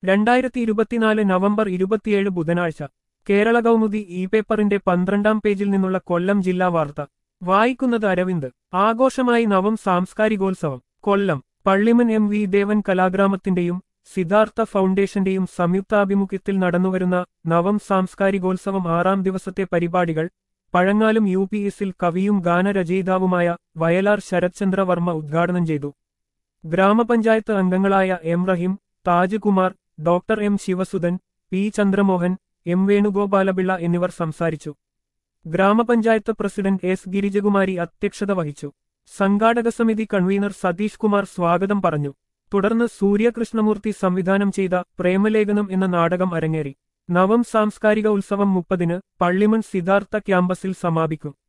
രണ്ടായിരത്തി ഇരുപത്തിനാല് നവംബർ ഇരുപത്തിയേഴ് ബുധനാഴ്ച കേരള കൗമുദി ഇ പേപ്പറിന്റെ പന്ത്രണ്ടാം പേജിൽ നിന്നുള്ള കൊല്ലം ജില്ലാ വാർത്ത വായിക്കുന്നത് അരവിന്ദ് ആഘോഷമായി നവം സാംസ്കാരികോത്സവം കൊല്ലം പള്ളിമൻ എം വി ദേവൻ കലാഗ്രാമത്തിന്റെയും സിദ്ധാർത്ഥ ഫൗണ്ടേഷന്റെയും സംയുക്താഭിമുഖ്യത്തിൽ നടന്നുവരുന്ന നവം സാംസ്കാരികോത്സവം ആറാം ദിവസത്തെ പരിപാടികൾ പഴങ്ങാലും യു പി എസിൽ കവിയും ഗാനരചയിതാവുമായ വയലാർ ശരത്ചന്ദ്ര വർമ്മ ഉദ്ഘാടനം ചെയ്തു ഗ്രാമപഞ്ചായത്ത് അംഗങ്ങളായ M Rahim Taj Kumar doctor M Sivasudhan P Chandramohan M Venugopala Pillai എന്നിവർ സംസാരിച്ചു ഗ്രാമപഞ്ചായത്ത് പ്രസിഡന്റ് എസ് ഗിരിജകുമാരി അധ്യക്ഷത വഹിച്ചു സംഘാടക സമിതി കൺവീനർ സതീഷ് കുമാർ സ്വാഗതം പറഞ്ഞു തുടർന്ന് സൂര്യകൃഷ്ണമൂർത്തി സംവിധാനം ചെയ്ത പ്രേമലേഖനം എന്ന നാടകം അരങ്ങേറി നവം സാംസ്കാരിക ഉത്സവം മുപ്പതിന് പള്ളിമൺ സിദ്ധാർത്ഥ ക്യാമ്പസിൽ സമാപിക്കും